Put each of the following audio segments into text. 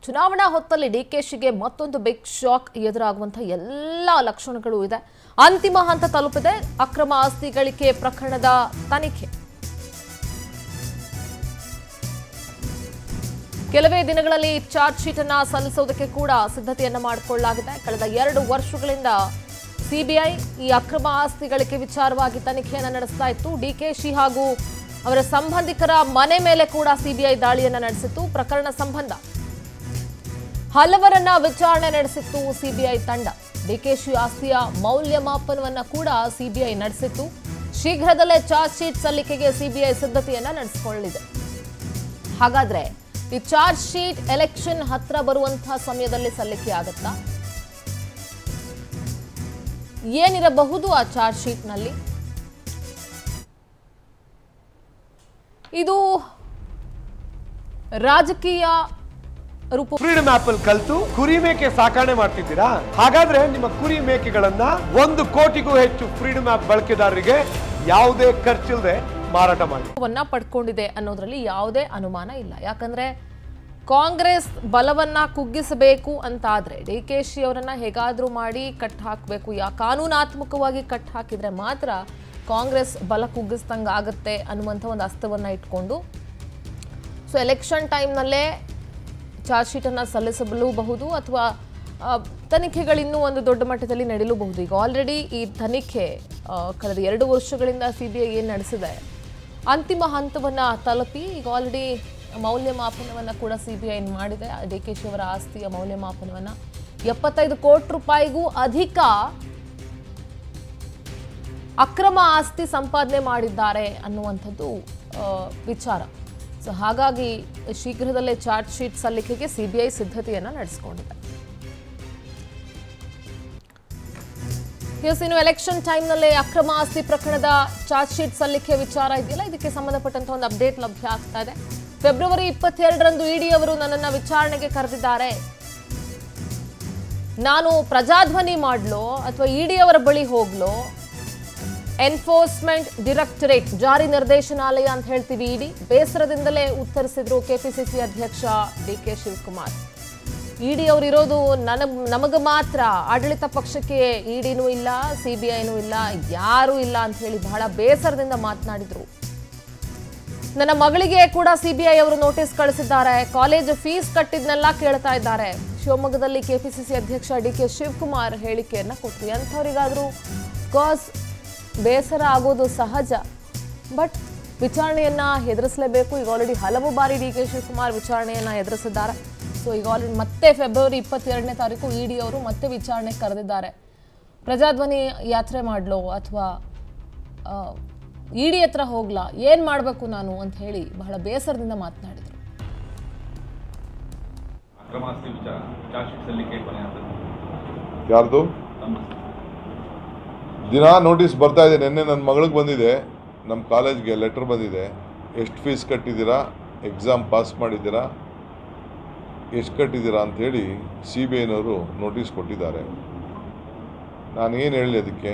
ಚುನಾವಣಾ ಹೊತ್ತಲ್ಲಿ ಡಿಕೆಶಿಗೆ ಮತ್ತೊಂದು ಬಿಗ್ ಶಾಕ್ ಎದುರಾಗುವಂತಹ ಎಲ್ಲ ಲಕ್ಷಣಗಳು ಇದೆ ಅಂತಿಮ ಹಂತ ತಲುಪಿದೆ ಅಕ್ರಮ ಆಸ್ತಿ ಗಳಿಕೆ ಪ್ರಕರಣದ ತನಿಖೆ ಕೆಲವೇ ದಿನಗಳಲ್ಲಿ ಚಾರ್ಜ್ ಶೀಟ್ ಅನ್ನ ಸಲ್ಲಿಸುವುದಕ್ಕೆ ಕೂಡ ಸಿದ್ಧತೆಯನ್ನ ಮಾಡಿಕೊಳ್ಳಲಾಗಿದೆ ಕಳೆದ ಎರಡು ವರ್ಷಗಳಿಂದ ಸಿಬಿಐ ಈ ಅಕ್ರಮ ಆಸ್ತಿ ಗಳಿಕೆ ವಿಚಾರವಾಗಿ ತನಿಖೆಯನ್ನ ನಡೆಸ್ತಾ ಇತ್ತು ಡಿಕೆಶಿ ಹಾಗೂ ಅವರ ಸಂಬಂಧಿಕರ ಮನೆ ಮೇಲೆ ಕೂಡ ಸಿಬಿಐ ದಾಳಿಯನ್ನ ನಡೆಸಿತ್ತು ಪ್ರಕರಣ ಸಂಬಂಧ ಹಲವರನ್ನ ವಿಚಾರಣೆ ನಡೆಸಿತ್ತು ಸಿಬಿಐ ತಂಡ ಡಿಕೆಶಿ ಆಸ್ತಿಯ ಮೌಲ್ಯಮಾಪನವನ್ನ ಕೂಡ ಸಿಬಿಐ ನಡೆಸಿತ್ತು ಶೀಘ್ರದಲ್ಲೇ ಚಾರ್ಜ್ ಶೀಟ್ ಸಲ್ಲಿಕೆಗೆ ಸಿಬಿಐ ಸಿದ್ಧತೆಯನ್ನ ನಡೆಸಿಕೊಳ್ಳಲಿದೆ ಹಾಗಾದ್ರೆ ಈ ಚಾರ್ಜ್ ಶೀಟ್ ಎಲೆಕ್ಷನ್ ಹತ್ರ ಬರುವಂತಹ ಸಮಯದಲ್ಲಿ ಸಲ್ಲಿಕೆ ಆಗುತ್ತಾ ಏನಿರಬಹುದು ಆ ಚಾರ್ಜ್ ಶೀಟ್ನಲ್ಲಿ ಇದು ರಾಜಕೀಯ ರೂಪ ಫ್ರೀಡಮ್ ಆಪ್ ಅಲ್ಲಿ ಕಲ್ತು ಕುರಿ ಮೇಕೆ ಸಾಕಣೆ ಮಾಡ್ತಿದ್ದೀರಾ ಹಾಗಾದ್ರೆ ನಿಮ್ಮ ಕುರಿ ಮೇಕೆಗಳನ್ನ ಒಂದು ಕೋಟಿಗೂ ಹೆಚ್ಚು ಫ್ರೀಡಮ್ ಆಪ್ ಬಳಕೆದಾರರಿಗೆ ಯಾವುದೇ ಖರ್ಚಿಲ್ಲದೆ ಮಾರಾಟ ಮಾಡಿ ವನ್ನ ಪಡ್ಕೊಂಡಿದೆ ಅನ್ನೋದ್ರಲ್ಲಿ ಯಾವುದೇ ಅನುಮಾನ ಇಲ್ಲ ಯಾಕಂದ್ರೆ ಕಾಂಗ್ರೆಸ್ ಬಲವನ್ನ ಕುಗ್ಗಿಸಬೇಕು ಅಂತಾದ್ರೆ ಡಿ ಕೆ ಶಿ ಅವರನ್ನ ಹೇಗಾದ್ರೂ ಮಾಡಿ ಕಟ್ ಹಾಕಬೇಕು ಯಾ ಕಾನೂನಾತ್ಮಕವಾಗಿ ಕಟ್ ಹಾಕಿದ್ರೆ ಮಾತ್ರ ಕಾಂಗ್ರೆಸ್ ಬಲ ಕುಗ್ಗಿಸ್ದಂಗ ಆಗತ್ತೆ ಅನ್ನುವಂಥ ಒಂದು ಅಸ್ತವನ್ನ ಇಟ್ಕೊಂಡು ಸೊ ಎಲೆಕ್ಷನ್ ಟೈಮ್ನಲ್ಲೇ ಚಾರ್ಜ್ ಶೀಟನ್ನು ಸಲ್ಲಿಸಲೂಬಹುದು ಅಥವಾ ಆ, ತನಿಖೆಗಳಿನ್ನೂ ಒಂದು ದೊಡ್ಡ ಮಟ್ಟದಲ್ಲಿ ನಡೀಲೂಬಹುದು ಈಗ ಆಲ್ರೆಡಿ ಈ ತನಿಖೆ ಆ, ಕಳೆದ ಎರಡು ವರ್ಷಗಳಿಂದ ಸಿ ಬಿ ಐ ಏನು ನಡೆಸಿದೆ ಅಂತಿಮ ಹಂತವನ್ನು ತಲುಪಿ ಈಗ ಆಲ್ರೆಡಿ ಮೌಲ್ಯಮಾಪನವನ್ನು ಕೂಡ ಸಿ ಬಿ ಐ ಮಾಡಿದೆ ಡಿ ಕೆ ಶಿ ಅವರ ಆಸ್ತಿಯ ಮೌಲ್ಯಮಾಪನವನ್ನು ಎಪ್ಪತ್ತೈದು ಕೋಟಿ ರೂಪಾಯಿಗೂ ಅಧಿಕ ಅಕ್ರಮ ಆಸ್ತಿ ಸಂಪಾದನೆ ಮಾಡಿದ್ದಾರೆ ಅನ್ನುವಂಥದ್ದು ಆ, ವಿಚಾರ ಸೊ ಹಾಗಾಗಿ ಶೀಘ್ರದಲ್ಲೇ ಚಾರ್ಜ್ ಶೀಟ್ ಸಲ್ಲಿಕೆಗೆ ಸಿಬಿಐ ಸಿದ್ಧತೆಯನ್ನ ನಡೆಸಿಕೊಂಡಿದೆ ಎಸ್ ಇನ್ನು ಎಲೆಕ್ಷನ್ ಟೈಮ್ನಲ್ಲೇ ಅಕ್ರಮ ಆಸ್ತಿ ಪ್ರಕರಣದ ಚಾರ್ಜ್ ಶೀಟ್ ಸಲ್ಲಿಕೆ ವಿಚಾರ ಇದೆಯಲ್ಲ ಇದಕ್ಕೆ ಸಂಬಂಧಪಟ್ಟಂತ ಒಂದು ಅಪ್ಡೇಟ್ ಲಭ್ಯ ಆಗ್ತಾ ಇದೆ ಫೆಬ್ರವರಿ ಇಪ್ಪತ್ತೆರಡರಂದು ಇಡಿ ಅವರು ನನ್ನನ್ನು ವಿಚಾರಣೆಗೆ ಕರೆದಿದ್ದಾರೆ ನಾನು ಪ್ರಜಾಧ್ವನಿ ಮಾಡ್ಲೋ ಅಥವಾ ಇಡಿ ಅವರ ಬಳಿ ಹೋಗ್ಲೋ ಎನ್ಫೋರ್ಸ್ಮೆಂಟ್ ಡೈರೆಕ್ಟರೇಟ್ ಜಾರಿ ನಿರ್ದೇಶನಾಲಯ ಅಂತ ಹೇಳ್ತೀವಿ ಇಡಿ ಬೇಸರದಿಂದಲೇ ಉತ್ತರಿಸಿದ್ರು ಕೆಪಿಸಿಸಿ ಅಧ್ಯಕ್ಷ ಡಿ ಕೆ ಶಿವಕುಮಾರ್ ಇಡಿ ಅವರು ಇರೋದು ನನ ನಮಗ ಮಾತ್ರ ಆಡಳಿತ ಪಕ್ಷಕ್ಕೆ ಇಡಿನೂ ಇಲ್ಲ ಸಿ ಬಿ ಐನೂ ಇಲ್ಲ ಯಾರೂ ಇಲ್ಲ ಅಂತ ಹೇಳಿ ಬಹಳ ಬೇಸರದಿಂದ ಮಾತನಾಡಿದ್ರು ನನ್ನ ಮಗಳಿಗೆ ಕೂಡ ಸಿಬಿಐ ಅವರು ನೋಟಿಸ್ ಕಳಿಸಿದ್ದಾರೆ ಕಾಲೇಜ್ ಫೀಸ್ ಕಟ್ಟಿದ್ನೆಲ್ಲ ಕೇಳ್ತಾ ಇದ್ದಾರೆ ಶಿವಮೊಗ್ಗದಲ್ಲಿ ಕೆಪಿಸಿಸಿ ಅಧ್ಯಕ್ಷ ಡಿ ಕೆ ಶಿವಕುಮಾರ್ ಹೇಳಿಕೆಯನ್ನ ಕೊಟ್ಟರು ಎಂಥವರಿಗಾದ್ರೂ ಕಾಸ್ ಬೇಸರ ಆಗೋದು ಸಹಜ ಬಟ್ ವಿಚಾರಣೆಯನ್ನ ಎದುರಿಸಲೇಬೇಕು ಈಗ ಆಲ್ರೆಡಿ ಹಲವು ಬಾರಿ ಡಿ ಕೆ ಶಿವಕುಮಾರ್ ವಿಚಾರಣೆಯನ್ನ ಎದುರಿಸಿದ್ದಾರೆ ಸೊ ಈಗ ಆಲ್ರೆಡಿ ಮತ್ತೆ ಫೆಬ್ರವರಿ ಇಪ್ಪತ್ತೆರಡನೇ ತಾರೀಕು ಇಡಿ ಅವರು ಮತ್ತೆ ವಿಚಾರಣೆ ಕರೆದಿದ್ದಾರೆ ಪ್ರಜಾಧ್ವನಿ ಯಾತ್ರೆ ಮಾಡ್ಲೋ ಅಥವಾ ಇಡಿ ಹತ್ರ ಹೋಗ್ಲಾ ಏನ್ ಮಾಡಬೇಕು ನಾನು ಅಂತ ಹೇಳಿ ಬಹಳ ಬೇಸರದಿಂದ ಮಾತನಾಡಿದ್ರು ಅಕ್ರಮ ಆಸ್ತಿ ವಿಚಾರ ಚಾರ್ಜ್ ಶೀಟ್ ಸಲ್ಲಿಕೆ ಕೊನೆ ಹಂತದ್ದು ಯಾರ್ದು ತಮ್ಮ ದಿನ ನೋಟಿಸ್ ಬರ್ತಾ ಇದೆ ನಿನ್ನೆ ನನ್ನ ಮಗಳಿಗೆ ಬಂದಿದೆ ನಮ್ಮ ಕಾಲೇಜ್ಗೆ ಲೆಟ್ರ್ ಬಂದಿದೆ ಎಷ್ಟು ಫೀಸ್ ಕಟ್ಟಿದ್ದೀರಾ ಎಕ್ಸಾಮ್ ಪಾಸ್ ಮಾಡಿದ್ದೀರಾ ಎಷ್ಟು ಕಟ್ಟಿದ್ದೀರಾ ಅಂಥೇಳಿ ಸಿ ಬಿ ಐನವರು ನೋಟಿಸ್ ಕೊಟ್ಟಿದ್ದಾರೆ ನಾನು ಏನು ಹೇಳಲಿ ಅದಕ್ಕೆ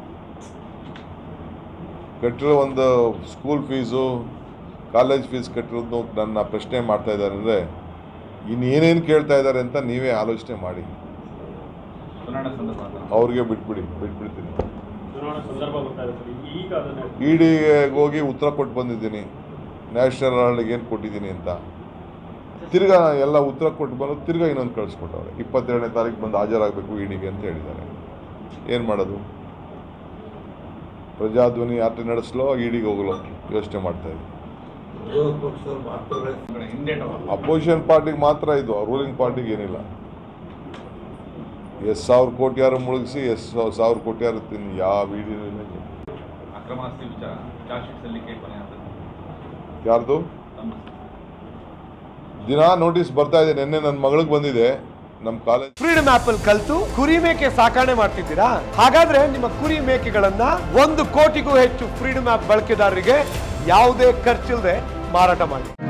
ಕಟ್ಟಿರೋ ಒಂದು ಸ್ಕೂಲ್ ಫೀಸು ಕಾಲೇಜ್ ಫೀಸ್ ಕಟ್ಟಿರೋದು ನನ್ನ ಪ್ರಶ್ನೆ ಮಾಡ್ತಾ ಇದ್ದಾರೆ ಅಂದರೆ ಇನ್ನೇನೇನು ಕೇಳ್ತಾ ಇದ್ದಾರೆ ಅಂತ ನೀವೇ ಆಲೋಚನೆ ಮಾಡಿ ಚುನಾವಣಾ ಸಂದರ್ಭ ಅಂತ ಅವ್ರಿಗೆ ಬಿಟ್ಬಿಡಿ ಬಿಟ್ಬಿಡ್ತೀನಿ ಚುನಾವಣಾ ಸಂದರ್ಭ ಬರ್ತಾ ಇದೆ ಸರ್ ಈಗ ಅದನ್ನ ಇಡಿಗೆ ಹೋಗಿ ಉತ್ತರ ಕೊಟ್ಟು ಬಂದಿದ್ದೀನಿ ನ್ಯಾಷನಲ್ ಅವಾರ್ಡ್ಗೆ ಏನು ಕೊಟ್ಟಿದ್ದೀನಿ ಅಂತ ತಿರ್ಗಾ ನಾನು ಎಲ್ಲ ಉತ್ತರ ಕೊಟ್ಟು ಬಂದು ತಿರ್ಗಾ ಇನ್ನೊಂದು ಕಳಿಸ್ಕೊಟ್ಟವ್ರೆ ಇಪ್ಪತ್ತೆರಡನೇ ತಾರೀಕು ಬಂದು ಹಾಜರಾಗಬೇಕು ಇಡಿಗೆ ಅಂತ ಹೇಳಿದ್ದಾರೆ ಏನು ಮಾಡೋದು ಪ್ರಜಾಧ್ವನಿ ಯಾತ್ರೆ ನಡೆಸಲೋ ಇಡಿಗೆ ಹೋಗಲೋ ಯೋಚನೆ ಮಾಡ್ತಾ ಇದ್ದೀನಿ ಕಡೆ ಹಿಂದೇಟು ಅಪೋಸಿಷನ್ ಪಾರ್ಟಿಗೆ ಮಾತ್ರ ಇದು ರೂಲಿಂಗ್ ಪಾರ್ಟಿಗೆ ಏನಿಲ್ಲ ಎಷ್ಟು ಸಾವಿರ ಕೋಟಿ ಯಾರು ಮುಳುಗಿಸಿ ಎಷ್ಟು ಸಾವಿರ ಕೋಟಿ ಯಾರು ತಿನ್ನಿ ಯಾವ ಇಡಿನೂ ಇಲ್ಲ ಅಕ್ರಮ ಆಸ್ತಿ ವಿಚಾರ ಚಾರ್ಜ್ ಶೀಟ್ ಸಲ್ಲಿಕೆ ಕೊನೆ ಹಂತದ್ದು ಯಾರ್ದು ತಮ್ಮ ದಿನ ನೋಟಿಸ್ ಬರ್ತಾ ಇದೆ ನಿನ್ನೆ ನನ್ನ ಮಗಳಿಗೆ ಬಂದಿದೆ ನಮ್ಮ ಕಾಲೇಜ್ ಫ್ರೀಡಮ್ ಆಪ್ ಅಲ್ಲಿ ಕಲ್ತು ಕುರಿ ಮೇಕೆ ಸಾಕಣೆ ಮಾಡ್ತಿದ್ದೀರಾ ಹಾಗಾದ್ರೆ ನಿಮ್ಮ ಕುರಿ ಮೇಕೆಗಳನ್ನ ಒಂದು ಕೋಟಿಗೂ ಹೆಚ್ಚು ಫ್ರೀಡಮ್ ಆಪ್ ಬಳಕೆದಾರರಿಗೆ ಯಾವುದೇ ಖರ್ಚಿಲ್ಲದೆ ಮಾರಾಟ ಮಾಡಿ